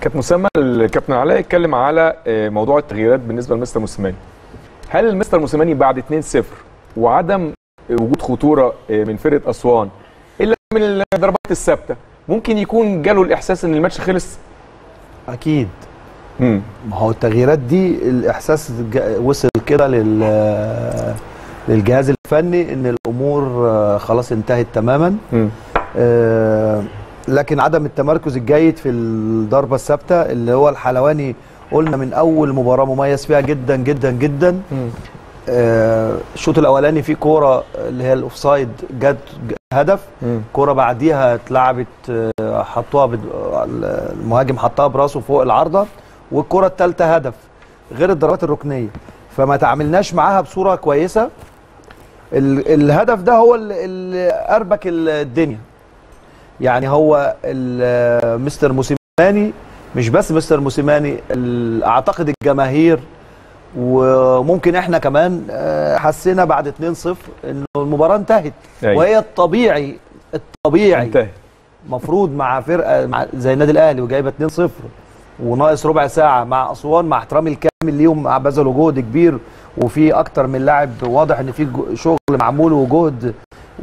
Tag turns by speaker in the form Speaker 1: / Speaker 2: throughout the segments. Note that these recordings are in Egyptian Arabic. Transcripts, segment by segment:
Speaker 1: كانت مسمى الكابتن علاء اتكلم على آه، موضوع التغييرات بالنسبه لمستر موسيماني هل المستر موسيماني بعد 2-0 وعدم وجود خطوره آه، من فرقه اسوان الا من الضربات الثابته ممكن يكون جاله الاحساس ان الماتش خلص
Speaker 2: اكيد
Speaker 1: امم
Speaker 2: ما هو التغييرات دي الاحساس جا- وصل كده لل للجهاز الفني ان الامور آه، خلاص انتهت تماما
Speaker 1: امم
Speaker 2: آه، لكن عدم التمركز الجيد في الضربه الثابته اللي هو الحلواني قلنا من اول مباراه مميز فيها جدا جدا جدا آه، الشوط الاولاني في كوره اللي هي الاوفسايد جت ج- هدف كوره بعديها اتلعبت آه، حطوها بد- آه، المهاجم حطها براسه فوق العارضه والكره الثالثه هدف غير الضربات الركنيه فما تعاملناش معاها بصوره كويسه ال- الهدف ده هو اللي- اللي اربك الدنيا يعني هو ال- مستر موسيماني مش بس مستر موسيماني ال- اعتقد الجماهير وممكن احنا كمان آه، حسينا بعد 2-0 انه المباراه انتهت
Speaker 1: أيوة.
Speaker 2: وهي الطبيعي الطبيعي
Speaker 1: انتهى
Speaker 2: مفروض مع فرقه مع زي النادي الاهلي وجايبه 2-0 وناقص ربع ساعه مع اسوان مع احترامي الكامل ليهم مع بذلوا جهد كبير وفي اكتر من لاعب واضح ان في جو- شغل معمول وجهد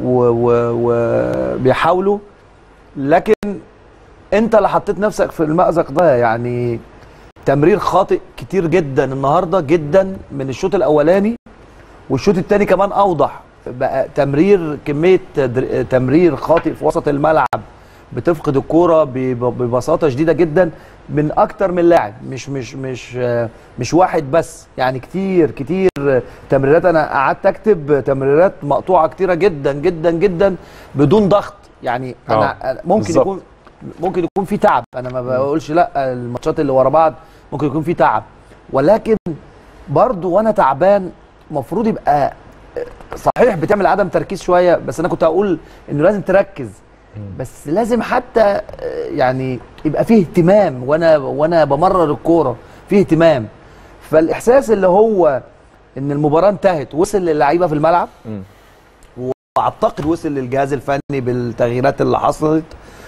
Speaker 2: وبيحاولوا لكن انت اللي حطيت نفسك في المأزق ده يعني تمرير خاطئ كتير جدا النهارده جدا من الشوط الاولاني والشوط الثاني كمان اوضح بقى تمرير كميه در- تمرير خاطئ في وسط الملعب بتفقد الكوره ب- ببساطه شديده جدا من اكتر من لاعب مش مش مش آه، مش واحد بس يعني كتير كتير تمريرات انا قعدت اكتب تمريرات مقطوعه كتيره جدا جدا جدا بدون ضغط يعني انا
Speaker 1: آه،
Speaker 2: ممكن
Speaker 1: بالظبط.
Speaker 2: يكون ممكن يكون في تعب انا ما بقولش لا الماتشات اللي ورا بعض ممكن يكون في تعب ولكن برضو وانا تعبان المفروض يبقى صحيح بتعمل عدم تركيز شويه بس انا كنت هقول انه لازم تركز بس لازم حتى يعني يبقى فيه اهتمام وانا وانا بمرر الكوره فيه اهتمام فالاحساس اللي هو ان المباراه انتهت وصل للعيبه في الملعب
Speaker 1: مم.
Speaker 2: واعتقد وصل للجهاز الفني بالتغييرات اللي حصلت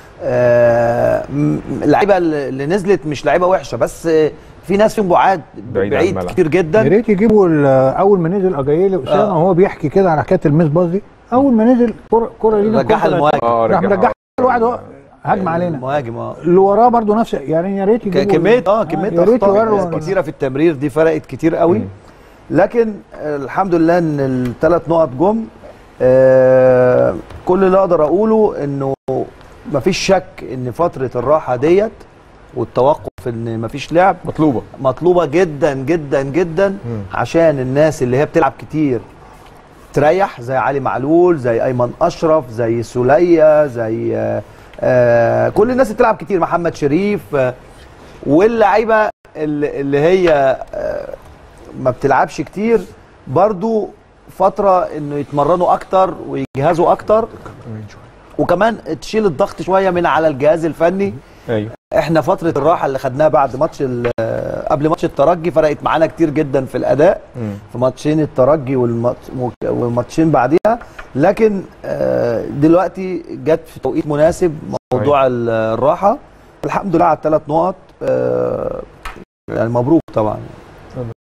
Speaker 2: آه، م- اللعيبه اللي نزلت مش لعيبه وحشه بس آه، في ناس فيهم بعاد
Speaker 1: بعيد عن
Speaker 2: بعيد
Speaker 1: الملعب.
Speaker 2: كتير
Speaker 3: يا
Speaker 2: جدا
Speaker 3: ريت يجيبوا ال- اول ما نزل اجايلي اسامه
Speaker 2: آه.
Speaker 3: وهو بيحكي كده على حكايه الميس باص دي اول ما نزل كره كره لينا
Speaker 2: رجعها
Speaker 3: كرة
Speaker 2: المهاجم.
Speaker 1: اه
Speaker 3: راح
Speaker 1: رجعها.
Speaker 3: مرجعها الواحد هو هجم علينا
Speaker 2: المهاجم اه
Speaker 3: اللي وراه برضه نفس يعني يا ريت
Speaker 2: ك-
Speaker 3: يجيبوا
Speaker 2: كميه اه كميه
Speaker 3: يا ريت
Speaker 2: اخطاء
Speaker 3: يوروا
Speaker 2: كتيره في التمرير دي فرقت كتير قوي
Speaker 1: مم.
Speaker 2: لكن آه، الحمد لله ان الثلاث نقط جم آه، كل اللي اقدر اقوله انه مفيش شك ان فتره الراحه ديت والتوقف ان مفيش لعب
Speaker 1: مطلوبه
Speaker 2: مطلوبه جدا جدا جدا
Speaker 1: مم.
Speaker 2: عشان الناس اللي هي بتلعب كتير تريح زي علي معلول زي ايمن اشرف زي سوليه زي آه، آه، كل الناس اللي بتلعب كتير محمد شريف آه، واللعيبه اللي اللي هي آه، ما بتلعبش كتير برضو فتره انه يتمرنوا اكتر ويجهزوا اكتر وكمان تشيل الضغط شويه من على الجهاز الفني
Speaker 1: ايوه
Speaker 2: احنا فتره الراحه اللي خدناها بعد ماتش ال- قبل ماتش الترجي فرقت معانا كتير جدا في الاداء
Speaker 1: مم.
Speaker 2: في ماتشين الترجي والماتش- والماتشين بعديها لكن آه، دلوقتي جت في توقيت مناسب موضوع ال- الراحه الحمد لله على الثلاث نقط آه، يعني مبروك طبعا